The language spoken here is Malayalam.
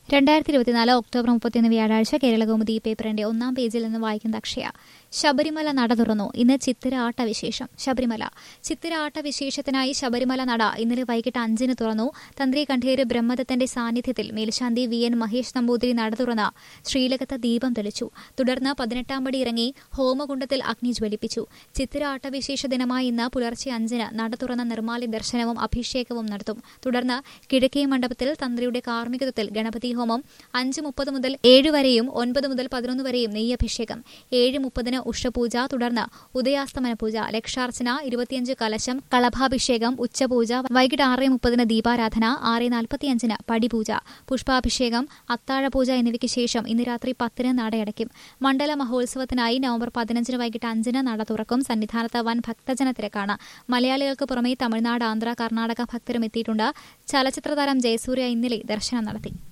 രണ്ടായിരത്തി ഇരുപത്തിനാല് ഒക്ടോബർ മുപ്പത്തിയൊന്ന് വ്യാഴാഴ്ച കേരളകൗമുദി പേപ്പറിന്റെ ഒന്നാം പേജിൽ നിന്ന് വായിക്കുന്ന അക്ഷയ ശബരിമല നട തുറന്നു ഇന്ന് ചിത്തിര ആട്ടവിശേഷം ശബരിമല ചിത്തിര ആട്ടവിശേഷത്തിനായി ശബരിമല നട ഇന്നലെ വൈകിട്ട് അഞ്ചിന് തുറന്നു തന്ത്രി കണ്ഠേര് ബ്രഹ്മദത്തന്റെ സാന്നിധ്യത്തിൽ മേൽശാന്തി വി എൻ മഹേഷ് നമ്പൂതിരി നട തുറന്ന ശ്രീലകത്ത് ദീപം തെളിച്ചു തുടർന്ന് പതിനെട്ടാം പടി ഇറങ്ങി ഹോമകുണ്ടത്തിൽ അഗ്നി ജ്വലിപ്പിച്ചു ചിത്തിര ആട്ടവിശേഷ ദിനമായ ഇന്ന് പുലർച്ചെ അഞ്ചിന് നട തുറന്ന നിർമ്മാല്യ ദർശനവും അഭിഷേകവും നടത്തും തുടർന്ന് കിഴക്കേ മണ്ഡപത്തിൽ തന്ത്രിയുടെ കാർമ്മികത്വത്തിൽ ഗണപതി ഹോമം അഞ്ച് മുപ്പത് മുതൽ ഏഴ് വരെയും ഒൻപത് മുതൽ പതിനൊന്ന് വരെയും നെയ്യഭിഷേകം ഏഴ് മുപ്പതിന് ഉഷപൂജ തുടർന്ന് ഉദയാസ്തമന പൂജ ലക്ഷാർച്ചന ഇരുപത്തിയഞ്ച് കലശം കളഭാഭിഷേകം ഉച്ചപൂജ വൈകിട്ട് ആറ് മുപ്പതിന് ദീപാരാധന ആറ് നാൽപ്പത്തിയഞ്ചിന് പടിപൂജ പുഷ്പാഭിഷേകം അത്താഴപൂജ എന്നിവയ്ക്ക് ശേഷം ഇന്ന് രാത്രി പത്തിന് നടയടയ്ക്കും മണ്ഡല മഹോത്സവത്തിനായി നവംബർ പതിനഞ്ചിന് വൈകിട്ട് അഞ്ചിന് നട തുറക്കും സന്നിധാനത്ത് വൻ ഭക്തജന തിരക്കാണ് മലയാളികൾക്ക് പുറമെ തമിഴ്നാട് ആന്ധ്ര കർണാടക ഭക്തരും എത്തിയിട്ടുണ്ട് ചലച്ചിത്രതാരം ജയസൂര്യ ഇന്നലെ ദർശനം നടത്തി